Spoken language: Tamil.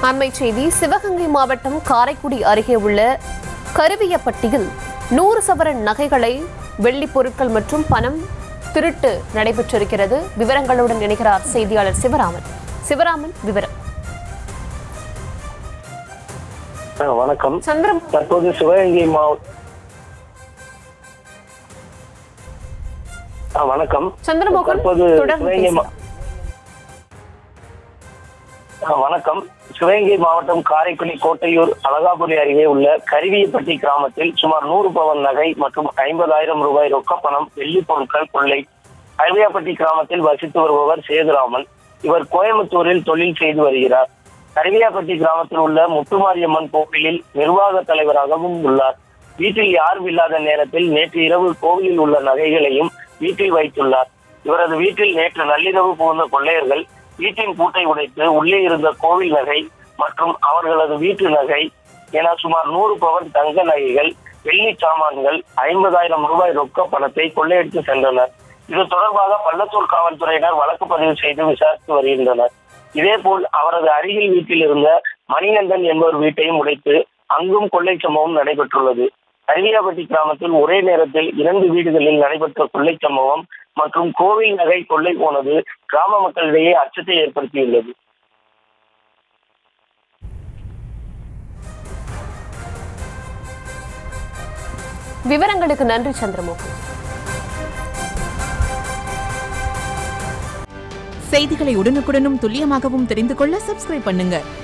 அண்மை செய்தி சிவகங்கை மாவட்டம் காரைக்குடி அருகே உள்ள கருவியப்பட்டியில் நூறு சவரன் நகைகளை வெள்ளி பொருட்கள் மற்றும் பணம் திருட்டு நடைபெற்றிருக்கிறது விவரங்களுடன் இணைகிறார் செய்தியாளர் சிவராமன் சிவராமன் விவரம் ஆ, வணக்கம் சந்திரம் தற்போது சிவகங்கை மாவட்ட வணக்கம் சந்திரமோகன் தற்போது தொடர்ந்து சிவகங்கை மா- பேசலாம். ஆ, வணக்கம் சிவகங்கை மாவட்டம் காரைக்குடி கோட்டையூர் அழகாபுரி அருகே உள்ள கருவியப்பட்டி கிராமத்தில் சுமார் நூறு பவன் நகை மற்றும் ஐம்பதாயிரம் ரூபாய் ரொக்க பணம் வெள்ளி பொருட்கள் கொள்ளை கருவியாப்பட்டி கிராமத்தில் வசித்து வருபவர் சேதுராமன் இவர் கோயம்புத்தூரில் தொழில் செய்து வருகிறார் கருவியாப்பட்டி கிராமத்தில் உள்ள முத்துமாரியம்மன் கோவிலில் நிர்வாக தலைவராகவும் உள்ளார் வீட்டில் யாரும் இல்லாத நேரத்தில் நேற்று இரவு கோவிலில் உள்ள நகைகளையும் வீட்டில் வைத்துள்ளார் இவரது வீட்டில் நேற்று நள்ளிரவு புகுந்த கொள்ளையர்கள் வீட்டின் பூட்டை உடைத்து உள்ளே இருந்த கோவில் நகை மற்றும் அவர்களது வீட்டு நகை என சுமார் நூறு பவன் தங்க நகைகள் வெள்ளி சாமான்கள் ஐம்பதாயிரம் ரூபாய் ரொக்க பணத்தை கொள்ளையடித்து சென்றனர் இது தொடர்பாக பள்ளத்தூர் காவல்துறையினர் வழக்கு பதிவு செய்து விசாரித்து வருகின்றனர் இதேபோல் அவரது அருகில் வீட்டில் இருந்த மணிகண்டன் என்பவர் வீட்டையும் உடைத்து அங்கும் கொள்ளை சம்பவம் நடைபெற்றுள்ளது கருவியாபட்டி கிராமத்தில் ஒரே நேரத்தில் இரண்டு வீடுகளில் நடைபெற்ற கொள்ளை சம்பவம் மற்றும் கோவில் நகை கொள்ளை போனது கிராம மக்களிடையே அச்சத்தை ஏற்படுத்தியுள்ளது விவரங்களுக்கு நன்றி சந்திரமோகன் செய்திகளை உடனுக்குடனும் துல்லியமாகவும் தெரிந்து கொள்ள சப்ஸ்கிரைப் பண்ணுங்க